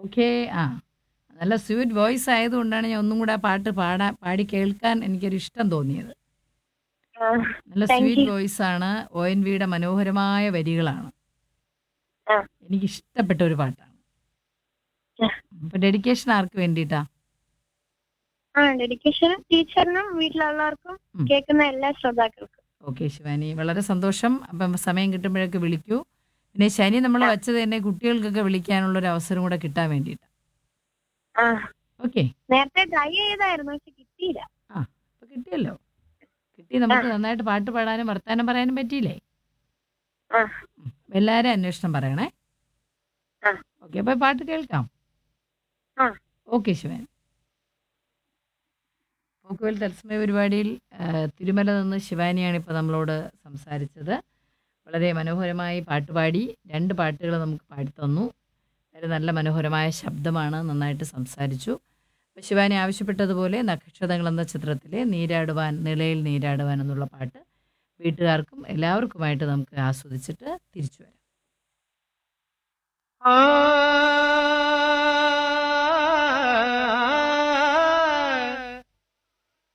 Okay. ആ. നല്ല sweet voice ആയതുകൊണ്ടാണ് ഞാൻ ഒന്നും കൂടെ ആ പാട്ട് പാടാ പാടി കേൾക്കാൻ എനിക്കൊരു ഇഷ്ടം തോന്നിയത്. ആ. നല്ല താങ്ക് സ്വീറ്റ് യു. വോയിസ് ആണ്. ഒ.എൻ.വിയുടെ മനോഹരമായ വരികളാണ്. ആ. എനിക്കിഷ്ടപ്പെട്ട ഒരു പാട്ടാണ്. ആ. അപ്പൊ ഡെഡിക്കേഷൻ ആർക്ക് വേണ്ടിയിട്ടാ? ആ ഡെഡിക്കേഷൻ ടീച്ചറിനും വീട്ടിലുള്ളവർക്കും ഉം. കേൾക്കുന്ന എല്ലാ ശ്രോതാക്കൾക്കും. ഓക്കെ ശിവാനി. വളരെ സന്തോഷം. അപ്പം സമയം കിട്ടുമ്പോഴൊക്കെ വിളിക്കൂ. പിന്നെ ശനി നമ്മൾ ആ. വച്ചത് തന്നെ കുട്ടികൾക്കൊക്കെ വിളിക്കാനുള്ള ഒരു അവസരം കൂടെ കിട്ടാൻ വേണ്ടിയിട്ടാ. ആ. ഓക്കെ. നേരത്തെ ട്രൈ ചെയ്തായിരുന്നു പക്ഷെ കിട്ടിയില്ല. ആ. ഇപ്പൊ കിട്ടിയല്ലോ. കിട്ടി നമുക്ക് ആ. നന്നായിട്ട് പാട്ട് പാടാനും വർത്താനം പറയാനും പറ്റിയില്ലേ? ആ. ഉം. എല്ലാവരും അന്വേഷണം പറയണേ. ആ. ഓക്കെ. അപ്പൊ പാട്ട് കേൾക്കാം. ആ. ഓക്കെ ശിവാനി. പോക്കുവെൽ തത്സമയ പരിപാടിയിൽ ആ, തിരുമല നിന്ന് ശിവാനിയാണ് ഇപ്പോൾ നമ്മളോട് സംസാരിച്ചത്. വളരെ മനോഹരമായി പാട്ട് പാടി. 2 പാട്ടുകൾ നമുക്ക് പാടിത്തന്നു. വളരെ നല്ല മനോഹരമായ ശബ്ദമാണ്. നന്നായിട്ട് സംസാരിച്ചു. അപ്പോൾ ശിവാനി ആവശ്യപ്പെട്ടതുപോലെ നക്ഷത്രങ്ങൾ എന്ന ചിത്രത്തിലെ നീരാടുവാൻ നിളയിൽ നീരാടുവാൻ എന്നുള്ള പാട്ട് വീട്ടുകാർക്കും എല്ലാവർക്കുമായിട്ട് നമുക്ക് ആസ്വദിച്ചിട്ട് തിരിച്ചു വരാം. ആ